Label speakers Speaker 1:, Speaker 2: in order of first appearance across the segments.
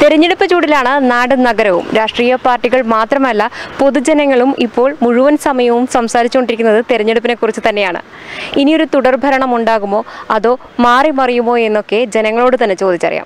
Speaker 1: തെരഞ്ഞെടുപ്പ് ചൂടിലാണ് നാടും നഗരവും രാഷ്ട്രീയ പാർട്ടികൾ മാത്രമല്ല പൊതുജനങ്ങളും ഇപ്പോൾ മുഴുവൻ സമയവും സംസാരിച്ചുകൊണ്ടിരിക്കുന്നത് തെരഞ്ഞെടുപ്പിനെ കുറിച്ച് തന്നെയാണ് ഇനിയൊരു തുടർഭരണം ഉണ്ടാകുമോ അതോ മാറി മറിയുമോ എന്നൊക്കെ ജനങ്ങളോട് തന്നെ ചോദിച്ചറിയാം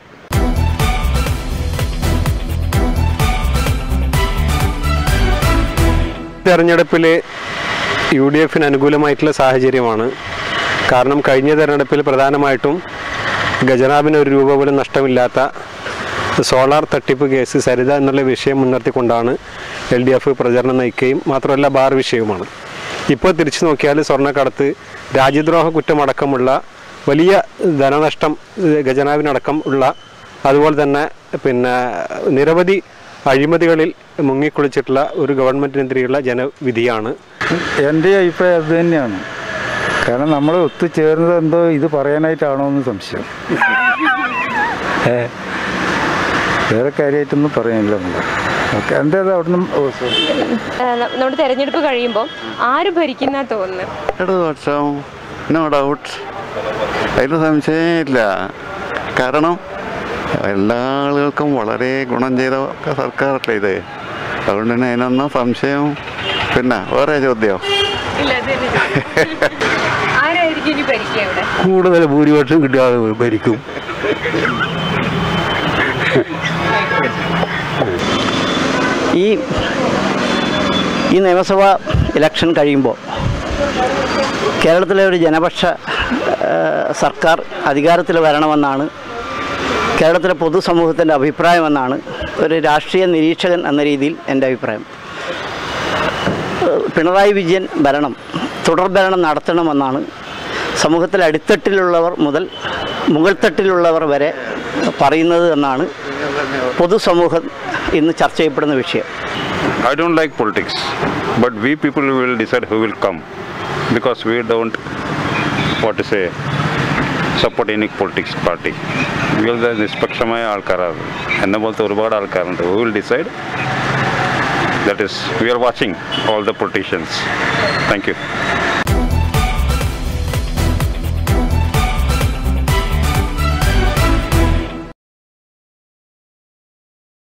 Speaker 2: തെരഞ്ഞെടുപ്പിൽ യു ഡി എഫിന് അനുകൂലമായിട്ടുള്ള സാഹചര്യമാണ് കാരണം കഴിഞ്ഞ തെരഞ്ഞെടുപ്പിൽ പ്രധാനമായിട്ടും ഖജനാവിന് ഒരു രൂപ പോലും നഷ്ടമില്ലാത്ത സോളാർ തട്ടിപ്പ് കേസ് സരിത എന്നുള്ള വിഷയം മുൻനിർത്തിക്കൊണ്ടാണ് എൽ ഡി എഫ് പ്രചരണം നയിക്കുകയും മാത്രമല്ല ബാർ വിഷയവുമാണ് ഇപ്പോൾ തിരിച്ചു നോക്കിയാൽ സ്വർണ്ണക്കടത്ത് രാജ്യദ്രോഹ കുറ്റമടക്കമുള്ള വലിയ ധനനഷ്ടം ഏഹ്, ഖജനാവിനടക്കം ഉള്ള അതുപോലെ തന്നെ പിന്നെ നിരവധി അഴിമതികളിൽ മുങ്ങിക്കുളിച്ചിട്ടുള്ള ഒരു ഗവൺമെൻറ്റിനെതിരെയുള്ള ജനവിധിയാണ്
Speaker 3: എൻ്റെ അഭിപ്രായം അത് തന്നെയാണ് കാരണം നമ്മൾ ഒത്തുചേർന്നത് എന്തോ ഇത് പറയാനായിട്ടാണോ എന്ന് സംശയം ഏ വേറെ കാര്യമായിട്ടൊന്നും പറയാനില്ല നമ്മൾ ഓക്കെ എന്താ അവിടുന്ന് ഓ സോറി
Speaker 1: നമ്മുടെ തെരഞ്ഞെടുപ്പ് കഴിയുമ്പോൾ ആര് ഭരിക്കുന്ന തോന്നുന്നു
Speaker 4: ഇടതുപക്ഷം നോ ഡൗട്ട് അതിൽ സംശയമില്ല കാരണം എല്ലാ ആളുകൾക്കും വളരെ ഗുണം ചെയ്ത സർക്കാരല്ലേ ഇത് അതുകൊണ്ട് തന്നെ അതിനൊന്നും സംശയം പിന്നെ വേറെ ചോദ്യം
Speaker 1: ആരായിരിക്കും ഇനി ഭരിക്കുക ഇവിടെ
Speaker 2: കൂടുതൽ ഭൂരിപക്ഷം കിട്ടിയാൽ ഭരിക്കും
Speaker 5: ഈ ഈ നിയമസഭാ ഇലക്ഷൻ കഴിയുമ്പോൾ കേരളത്തിലെ ഒരു ജനപക്ഷ ആ, സർക്കാർ അധികാരത്തിൽ വരണമെന്നാണ് കേരളത്തിലെ പൊതുസമൂഹത്തിൻ്റെ അഭിപ്രായമെന്നാണ് ഒരു രാഷ്ട്രീയ നിരീക്ഷകൻ എന്ന രീതിയിൽ എൻ്റെ അഭിപ്രായം ഏഹ് പിണറായി വിജയൻ ഭരണം തുടർ ഭരണം നടത്തണമെന്നാണ് സമൂഹത്തിലെ അടിത്തട്ടിലുള്ളവർ മുതൽ മുകൾത്തട്ടിലുള്ളവർ വരെ പറയുന്നത് എന്നാണ് പൊതുസമൂഹം ഇന്ന് ചർച്ച ചെയ്യപ്പെടുന്ന വിഷയം
Speaker 6: I don't like politics, but we people will decide who will come because we don't, what to say, support any politics party ഇവരുടെ നിഷ്പക്ഷമായ ആൾക്കാരാണ് എന്നെ പോലത്തെ ഒരുപാട് ആൾക്കാരുണ്ട് we will decide that is we are watching all the politicians thank U